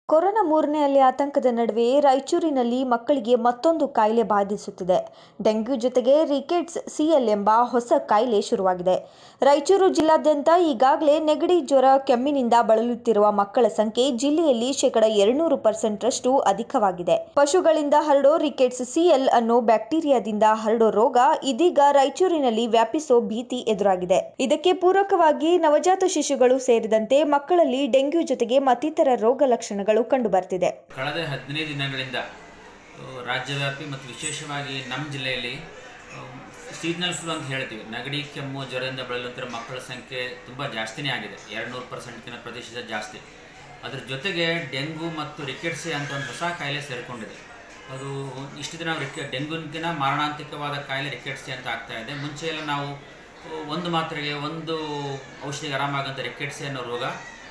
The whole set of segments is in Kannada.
ಕೊರೋನಾ ಮೂರನೇ ಅಲೆ ಆತಂಕದ ನಡುವೆ ರಾಯಚೂರಿನಲ್ಲಿ ಮಕ್ಕಳಿಗೆ ಮತ್ತೊಂದು ಕಾಯಿಲೆ ಬಾಧಿಸುತ್ತಿದೆ ಡೆಂಗ್ಯೂ ಜೊತೆಗೆ ರಿಕೆಟ್ಸ್ ಸಿಎಲ್ ಎಂಬ ಹೊಸ ಕಾಯಿಲೆ ಶುರುವಾಗಿದೆ ರಾಯಚೂರು ಜಿಲ್ಲಾದ್ಯಂತ ಈಗಾಗಲೇ ನೆಗಡಿ ಜ್ವರ ಕೆಮ್ಮಿನಿಂದ ಬಳಲುತ್ತಿರುವ ಮಕ್ಕಳ ಸಂಖ್ಯೆ ಜಿಲ್ಲೆಯಲ್ಲಿ ಶೇಕಡ ಎರಡ್ನೂರು ಪರ್ಸೆಂಟ್ರಷ್ಟು ಅಧಿಕವಾಗಿದೆ ಪಶುಗಳಿಂದ ಹರಡೋ ರಿಕೆಟ್ಸ್ ಸಿಎಲ್ ಅನ್ನೋ ಬ್ಯಾಕ್ಟೀರಿಯಾದಿಂದ ಹರಡೋ ರೋಗ ಇದೀಗ ರಾಯಚೂರಿನಲ್ಲಿ ವ್ಯಾಪಿಸೋ ಭೀತಿ ಎದುರಾಗಿದೆ ಇದಕ್ಕೆ ಪೂರಕವಾಗಿ ನವಜಾತ ಶಿಶುಗಳು ಸೇರಿದಂತೆ ಮಕ್ಕಳಲ್ಲಿ ಡೆಂಗ್ಯೂ ಜೊತೆಗೆ ಮತ್ತಿತರ ರೋಗ ಲಕ್ಷಣಗಳು ಕಂಡುಬರ್ತಿದೆ ಕಳೆದ ಹದಿನೈದು ದಿನಗಳಿಂದ ಆ, ರಾಜ್ಯವ್ಯಾಪಿ ಮತ್ತು ವಿಶೇಷವಾಗಿ ನಮ್ಮ ಜಿಲ್ಲೆಯಲ್ಲಿ ಸೀಸ್ನಲ್ ಫ್ಲೂ ಅಂತ ಹೇಳ್ತೀವಿ ನೆಗಡಿ ಕೆಮ್ಮು ಜ್ವರದಿಂದ ಬಳಲುತ್ತಿರೋ ಮಕ್ಕಳ ಸಂಖ್ಯೆ ತುಂಬ ಜಾಸ್ತಿನೇ ಆಗಿದೆ ಎರಡು ನೂರು ಪರ್ಸೆಂಟ್ಕಿಂತ ಪ್ರತಿಶತ ಜಾಸ್ತಿ ಅದ್ರ ಜೊತೆಗೆ ಡೆಂಗು ಮತ್ತು ರಿಕೆಟ್ಸಿ ಅಂತ ಒಂದು ಹೊಸ ಕಾಯಿಲೆ ಸೇರಿಕೊಂಡಿದೆ ಅದು ಇಷ್ಟು ದಿನ ರಿಕೆ ಡೆಂಗುನ್ಕಿಂತ ಮಾರಣಾಂತಿಕವಾದ ಕಾಯಿಲೆ ರಿಕೆಟ್ಸಿ ಅಂತ ಆಗ್ತಾ ಇದೆ ಮುಂಚೆ ಎಲ್ಲ ನಾವು ಆ, ಒಂದು ಮಾತ್ರೆಗೆ ಒಂದು ಔಷಧಿಗೆ ಆರಾಮಾಗಂತ ರಿಕೆಟ್ಸಿ ಅನ್ನೋ ರೋಗ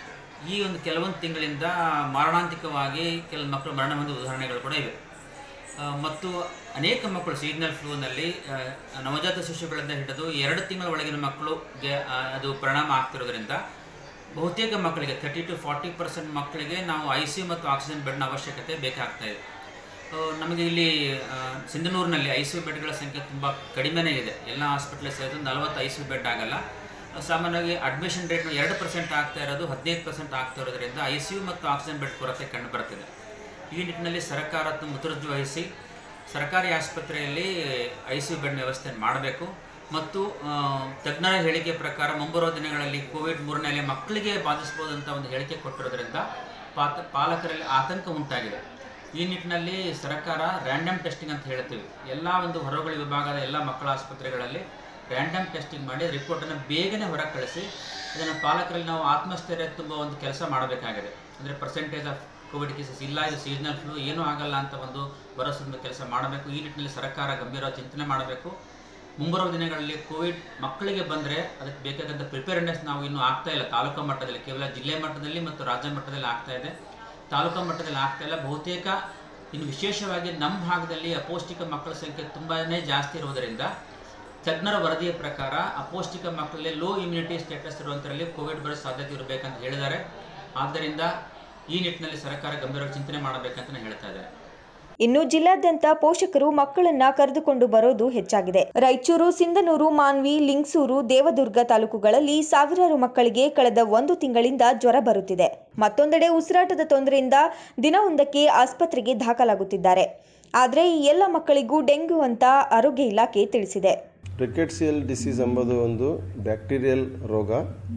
ಈ ಒಂದು ಕೆಲವೊಂದು ತಿಂಗಳಿಂದ ಮಾರಣಾಂತಿಕವಾಗಿ ಕೆಲವು ಮಕ್ಕಳು ಮರಣ ಹೊಂದಿದ ಉದಾಹರಣೆಗಳು ಕೂಡ ಇವೆ ಆ, ಮತ್ತು ಅನೇಕ ಮಕ್ಕಳು ಸೀಸನಲ್ ಫ್ಲೂನಲ್ಲಿ ಆ, ನವಜಾತ ಶಿಶುಗಳಿಂದ ಹಿಡಿದು ಎರಡು ತಿಂಗಳ ಒಳಗಿನ ಮಕ್ಕಳಿಗೆ ಆ, ಅದು ಪರಿಣಾಮ ಆಗ್ತಿರೋದ್ರಿಂದ ಬಹುತೇಕ ಮಕ್ಕಳಿಗೆ ತರ್ಟಿ ಟು ಫಾರ್ಟಿ ಪರ್ಸೆಂಟ್ ಮಕ್ಕಳಿಗೆ ನಾವು ಐ ಸಿ ಯು ಮತ್ತು ಆಕ್ಸಿಜನ್ ಬೆಡ್ನ ಅವಶ್ಯಕತೆ ಬೇಕಾಗ್ತಾ ಇದೆ ಆ, ನಮಗೆ ಇಲ್ಲಿ ಆ, ಸಿಂಧನೂರಿನಲ್ಲಿ ಐ ಸಿ ಯು ಬೆಡ್ಗಳ ಸಂಖ್ಯೆ ತುಂಬ ಕಡಿಮೆನೇ ಇದೆ ಎಲ್ಲ ಹಾಸ್ಪಿಟ್ಲ್ ಸೇರಿದ್ರೆ ನಲವತ್ತು ಐ ಸಿ ಯು ಬೆಡ್ ಆಗಲ್ಲ ಸಾಮಾನ್ಯವಾಗಿ ಅಡ್ಮಿಷನ್ ರೇಟ್ ಎರಡು ಪರ್ಸೆಂಟ್ ಆಗ್ತಾ ಇರೋದು ಹದಿನೈದು ಪರ್ಸೆಂಟ್ ಆಗ್ತಾ ಇರೋದ್ರಿಂದ ಐ ಸಿ ಯು ಮತ್ತು ಆಕ್ಸಿಜನ್ ಬೆಡ್ ಕೊರತೆ ಕಂಡು ಬರ್ತಿದೆ ಈ ನಿಟ್ಟಿನಲ್ಲಿ ಸರ್ಕಾರ ಮುತುರ್ಜಿ ವಹಿಸಿ ಸರ್ಕಾರಿ ಆಸ್ಪತ್ರೆಯಲ್ಲಿ ಐ ಸಿ ಯು ಬೆಡ್ ವ್ಯವಸ್ಥೆ ಮಾಡಬೇಕು ಮತ್ತು ಆ, ತಜ್ಞರ ಹೇಳಿಕೆ ಪ್ರಕಾರ ಮುಂಬರುವ ದಿನಗಳಲ್ಲಿ ಕೋವಿಡ್ ಮೂರನೇ ಅಲೆ ಮಕ್ಕಳಿಗೆ ಬಾಧಿಸ್ಬೋದಂತ ಒಂದು ಹೇಳಿಕೆ ಕೊಟ್ಟಿರೋದ್ರಿಂದ ಪಾತ ಪಾಲಕರಲ್ಲಿ ಆತಂಕ ಉಂಟಾಗಿದೆ ಈ ನಿಟ್ಟಿನಲ್ಲಿ ಸರ್ಕಾರ ರ್ಯಾಂಡಮ್ ಟೆಸ್ಟಿಂಗ್ ಅಂತ ಹೇಳ್ತೀವಿ ಎಲ್ಲ ಒಂದು ಹೊರಗಳಿ ವಿಭಾಗದ ಎಲ್ಲ ಮಕ್ಕಳ ಆಸ್ಪತ್ರೆಗಳಲ್ಲಿ ರ್ಯಾಂಡಮ್ ಟೆಸ್ಟಿಂಗ್ ಮಾಡಿ ರಿಪೋರ್ಟನ್ನು ಬೇಗನೆ ಹೊರಗೆ ಕಳಿಸಿ ಇದನ್ನು ಪಾಲಕರಲ್ಲಿ ನಾವು ಆತ್ಮಸ್ಥೈರ್ಯ ತುಂಬ ಒಂದು ಕೆಲಸ ಮಾಡಬೇಕಾಗಿದೆ ಅಂದರೆ ಪರ್ಸೆಂಟೇಜ್ ಆಫ್ ಕೋವಿಡ್ ಕೇಸಸ್ ಇಲ್ಲ ಇದು ಸೀಸನಲ್ ಫ್ಲೂ ಏನೂ ಆಗಲ್ಲ ಅಂತ ಒಂದು ಭರವಸೆ ತುಂಬ ಕೆಲಸ ಮಾಡಬೇಕು ಈ ನಿಟ್ಟಿನಲ್ಲಿ ಸರ್ಕಾರ ಗಂಭೀರ ಚಿಂತನೆ ಮಾಡಬೇಕು ಮುಂಬರುವ ದಿನಗಳಲ್ಲಿ ಕೋವಿಡ್ ಮಕ್ಕಳಿಗೆ ಬಂದರೆ ಅದಕ್ಕೆ ಬೇಕಾದಂಥ ಪ್ರಿಪೇರ್ನೆಸ್ ನಾವು ಇನ್ನೂ ಆಗ್ತಾ ಇಲ್ಲ ತಾಲೂಕು ಮಟ್ಟದಲ್ಲಿ ಕೇವಲ ಜಿಲ್ಲೆ ಮಟ್ಟದಲ್ಲಿ ಮತ್ತು ರಾಜ್ಯ ಮಟ್ಟದಲ್ಲಿ ಆಗ್ತಾ ಇದೆ ತಾಲೂಕು ಮಟ್ಟದಲ್ಲಿ ಆಗ್ತಾ ಇಲ್ಲ ಬಹುತೇಕ ಇನ್ನು ವಿಶೇಷವಾಗಿ ನಮ್ಮ ಭಾಗದಲ್ಲಿ ಅಪೌಷ್ಟಿಕ ಮಕ್ಕಳ ಸಂಖ್ಯೆ ತುಂಬಾ ಜಾಸ್ತಿ ಇರುವುದರಿಂದ ತಜ್ಞರ ವರದಿಯ ಪ್ರಕಾರ ಅಪೌಷ್ಟಿಕ ಮಕ್ಕಳಲ್ಲಿ ಲೋ ಇಮ್ಯುನಿಟಿ ಸ್ಟೇಟಸ್ ಇರುವಂಥರಲ್ಲಿ ಕೋವಿಡ್ ಬರೋ ಸಾಧ್ಯತೆ ಇರಬೇಕಂತ ಹೇಳಿದ್ದಾರೆ ಆದ್ದರಿಂದ ಈ ನಿಟ್ಟಿನಲ್ಲಿ ಸರ್ಕಾರ ಗಂಭೀರವಾಗಿ ಚಿಂತನೆ ಮಾಡಬೇಕಂತ ನಾನು ಹೇಳ್ತಾ ಇದ್ದಾರೆ ಇನ್ನು ಜಿಲ್ಲಾದ್ಯಂತ ಪೋಷಕರು ಮಕ್ಕಳನ್ನ ಕರೆದುಕೊಂಡು ಬರೋದು ಹೆಚ್ಚಾಗಿದೆ ರಾಯಚೂರು ಸಿಂಧನೂರು ಮಾನ್ವಿ ಲಿಂಗಸೂರು ದೇವದುರ್ಗ ತಾಲೂಕುಗಳಲ್ಲಿ ಸಾವಿರಾರು ಮಕ್ಕಳಿಗೆ ಕಳೆದ ಒಂದು ತಿಂಗಳಿಂದ ಜ್ವರ ಬರುತ್ತಿದೆ ಮತ್ತೊಂದೆಡೆ ಉಸಿರಾಟದ ತೊಂದರೆಯಿಂದ ದಿನವೊಂದಕ್ಕೆ ಆಸ್ಪತ್ರೆಗೆ ದಾಖಲಾಗುತ್ತಿದ್ದಾರೆ ಆದರೆ ಈ ಎಲ್ಲ ಮಕ್ಕಳಿಗೂ ಡೆಂಗ್ಯೂ ಅಂತ ಆರೋಗ್ಯ ಇಲಾಖೆ ತಿಳಿಸಿದೆ ರಿಕೆಟ್ಸಿಯಲ್ ಡಿಸೀಸ್ ಎಂಬುದು ಒಂದು ಬ್ಯಾಕ್ಟೀರಿಯಲ್ ರೋಗ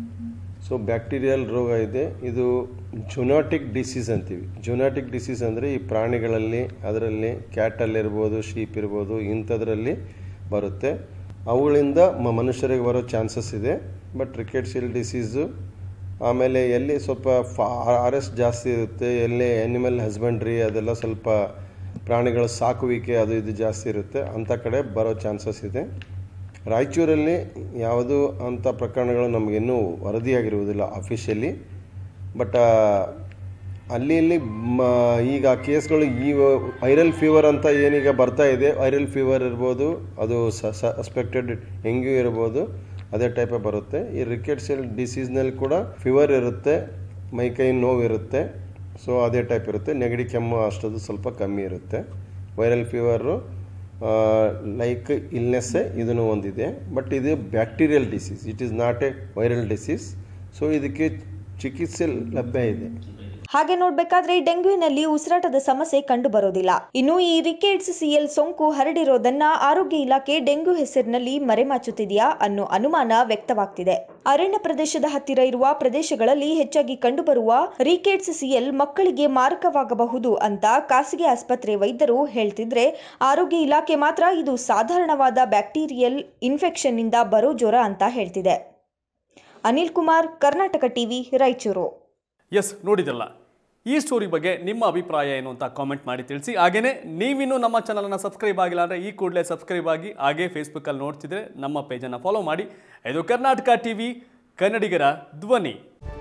ಸೊ ಬ್ಯಾಕ್ಟೀರಿಯಲ್ ರೋಗ ಇದೆ ಇದು ಜುನಾಟಿಕ್ ಡಿಸೀಸ್ ಅಂತೀವಿ ಜುನಾಟಿಕ್ ಡಿಸೀಸ್ ಅಂದರೆ ಈ ಪ್ರಾಣಿಗಳಲ್ಲಿ ಅದರಲ್ಲಿ ಕ್ಯಾಟಲ್ಲಿರ್ಬೋದು ಶೀಪ್ ಇರ್ಬೋದು ಇಂಥದ್ರಲ್ಲಿ ಬರುತ್ತೆ ಅವುಗಳಿಂದ ಮ- ಮನುಷ್ಯರಿಗೆ ಬರೋ ಚಾನ್ಸಸ್ ಇದೆ ಬಟ್ ರಿಕೆಟ್ಸಿಯಲ್ ಡಿಸೀಸು ಆಮೇಲೆ ಎಲ್ಲಿ ಸ್ವಲ್ಪ ಫಾ ಆರ್ ಎಸ್ ಜಾಸ್ತಿ ಇರುತ್ತೆ ಎಲ್ಲಿ ಆ್ಯನಿಮಲ್ ಹಸ್ಬೆಂಡ್ರಿ ಅದೆಲ್ಲ ಸ್ವಲ್ಪ ಪ್ರಾಣಿಗಳ ಸಾಕುವಿಕೆ ಅದು ಇದು ಜಾಸ್ತಿ ಇರುತ್ತೆ ಅಂಥ ಕಡೆ ಬರೋ ಚಾನ್ಸಸ್ ಇದೆ ರಾಯಚೂರಲ್ಲಿ ಯಾವುದೂ ಅಂಥ ಪ್ರಕರಣಗಳು ನಮಗಿನ್ನೂ ವರದಿಯಾಗಿರುವುದಿಲ್ಲ ಅಫಿಷಿಯಲಿ ಬಟ್ ಅಲ್ಲಿ ಇಲ್ಲಿ ಮ ಈಗ ಕೇಸ್ಗಳು ಈ ವೈರಲ್ ಫೀವರ್ ಅಂತ ಏನೀಗ ಬರ್ತಾ ಇದೆ ವೈರಲ್ ಫೀವರ್ ಇರ್ಬೋದು ಅದು ಸಸ್ಪೆಕ್ಟೆಡ್ ಹೆಂಗೂ ಇರ್ಬೋದು ಅದೇ ಟೈಪೇ ಬರುತ್ತೆ ಈ ರಿಕೆಟ್ಸಿಯಲ್ ಡಿಸೀಸ್ನಲ್ಲಿ ಕೂಡ ಫೀವರ್ ಇರುತ್ತೆ ಮೈಕೈ ನೋವು ಇರುತ್ತೆ ಸೊ ಅದೇ ಟೈಪ್ ಇರುತ್ತೆ ನೆಗಡಿ ಕೆಮ್ಮು ಅಷ್ಟದು ಸ್ವಲ್ಪ ಕಮ್ಮಿ ಇರುತ್ತೆ ವೈರಲ್ ಫೀವರು ಲೈಕ್ ಇಲ್ನೆಸ್ಸೇ ಇದನ್ನು ಒಂದಿದೆ ಬಟ್ ಇದು bacterial disease it is not a viral disease so ಇದಕ್ಕೆ ಚಿಕಿತ್ಸೆ ಲಭ್ಯ ಇದೆ ಹಾಗೆ ನೋಡ್ಬೇಕಾದ್ರೆ ಡೆಂಗ್ಯೂನಲ್ಲಿ ಉಸಿರಾಟದ ಸಮಸ್ಯೆ ಕಂಡು ಬರೋದಿಲ್ಲ ಇನ್ನು ಈ ರಿಕೆಟ್ಸ್ ಸಿಎಲ್ ಸೋಂಕು ಹರಡಿರೋದನ್ನ ಆರೋಗ್ಯ ಇಲಾಖೆ ಡೆಂಗ್ಯೂ ಹೆಸರಿನಲ್ಲಿ ಮರೆಮಾಚುತ್ತಿದೆಯಾ ಅನ್ನೋ ಅನುಮಾನ ವ್ಯಕ್ತವಾಗ್ತಿದೆ ಅರಣ್ಯ ಪ್ರದೇಶದ ಹತ್ತಿರ ಇರುವ ಪ್ರದೇಶಗಳಲ್ಲಿ ಹೆಚ್ಚಾಗಿ ಕಂಡುಬರುವ ರಿಕೆಟ್ಸ್ ಸಿಎಲ್ ಮಕ್ಕಳಿಗೆ ಮಾರಕವಾಗಬಹುದು ಅಂತ ಖಾಸಗಿ ಆಸ್ಪತ್ರೆ ವೈದ್ಯರು ಹೇಳ್ತಿದ್ರೆ ಆರೋಗ್ಯ ಇಲಾಖೆ ಮಾತ್ರ ಇದು ಸಾಧಾರಣವಾದ ಬ್ಯಾಕ್ಟೀರಿಯಲ್ ಇನ್ಫೆಕ್ಷನ್ ಇಂದ ಬರೋ ಜ್ವರ ಅಂತ ಹೇಳ್ತಿದೆ ಅನಿಲ್ ಕುಮಾರ್ ಕರ್ನಾಟಕ ಟಿವಿ ರಾಯಚೂರು ಎಸ್ ನೋಡಿದ್ರಲ್ಲ ಈ ಸ್ಟೋರಿ ಬಗ್ಗೆ ನಿಮ್ಮ ಅಭಿಪ್ರಾಯ ಏನು ಅಂತ ಕಾಮೆಂಟ್ ಮಾಡಿ ತಿಳಿಸಿ ಹಾಗೆಯೇ ನೀವಿನ್ನೂ ನಮ್ಮ ಚಾನಲನ್ನು ಸಬ್ಸ್ಕ್ರೈಬ್ ಆಗಿಲ್ಲ ಅಂದರೆ ಈ ಕೂಡಲೇ ಸಬ್ಸ್ಕ್ರೈಬ್ ಆಗಿ ಹಾಗೇ ಫೇಸ್ಬುಕ್ಕಲ್ಲಿ ನೋಡ್ತಿದ್ರೆ ನಮ್ಮ ಪೇಜನ್ನು ಫಾಲೋ ಮಾಡಿ ಇದು ಕರ್ನಾಟಕ ಟಿ ವಿ ಕನ್ನಡಿಗರ ಧ್ವನಿ